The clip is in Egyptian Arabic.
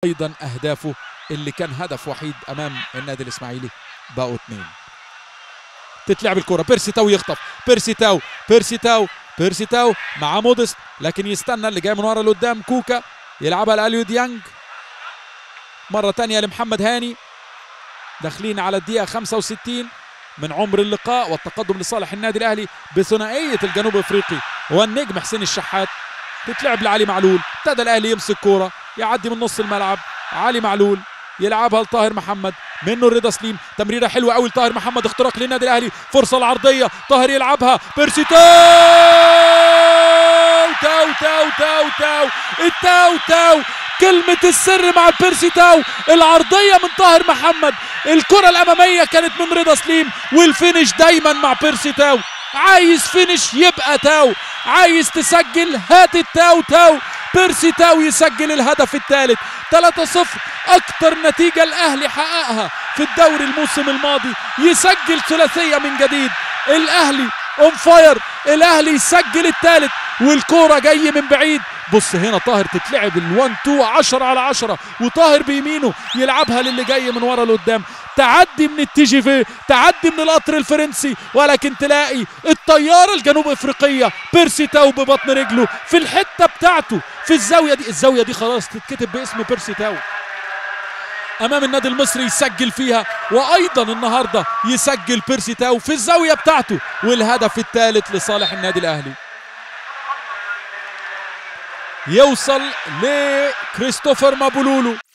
ايضا اهدافه اللي كان هدف وحيد امام النادي الاسماعيلي بقوا اثنين تتلعب الكرة بيرسي تاو يخطف بيرسي تاو بيرسي تاو بيرسي تاو مع مودست لكن يستنى اللي جاي من ورا لقدام كوكا يلعبها لاليو ديانج مرة تانية لمحمد هاني داخلين على الدقيقة 65 من عمر اللقاء والتقدم لصالح النادي الاهلي بثنائية الجنوب افريقي والنجم حسين الشحات تتلعب لعلي معلول ابتدى الاهلي يمسك كورة يعدي من نص الملعب علي معلول يلعبها لطاهر محمد منه الرضا سليم تمريره حلوه قوي لطاهر محمد اختراق للنادي الاهلي فرصه العرضيه طاهر يلعبها بيرسي تاو تاو تاو تاو تاو التاو تاو كلمة السر مع بيرسي تاو العرضية من طاهر محمد الكرة الأمامية كانت من رضا سليم والفينش دايما مع بيرسي تاو عايز فينش يبقى تاو عايز تسجل هات التاو تاو بيرسي تاو يسجل الهدف الثالث 3-0 اكتر نتيجة الاهلي حققها في الدوري الموسم الماضي يسجل ثلاثية من جديد الاهلي اون فاير الاهلي يسجل الثالث والكورة جاي من بعيد بص هنا طاهر تتلعب ال1 2 10 على 10 وطاهر بيمينه يلعبها للي جاي من ورا لقدام تعدي من التي جي في تعدي من القطر الفرنسي ولكن تلاقي الطياره الجنوب افريقيه بيرسي تاو ببطن رجله في الحته بتاعته في الزاويه دي الزاويه دي خلاص تتكتب باسم بيرسي تاو امام النادي المصري يسجل فيها وايضا النهارده يسجل بيرسي تاو في الزاويه بتاعته والهدف الثالث لصالح النادي الاهلي يوصل لكريستوفر مابولولو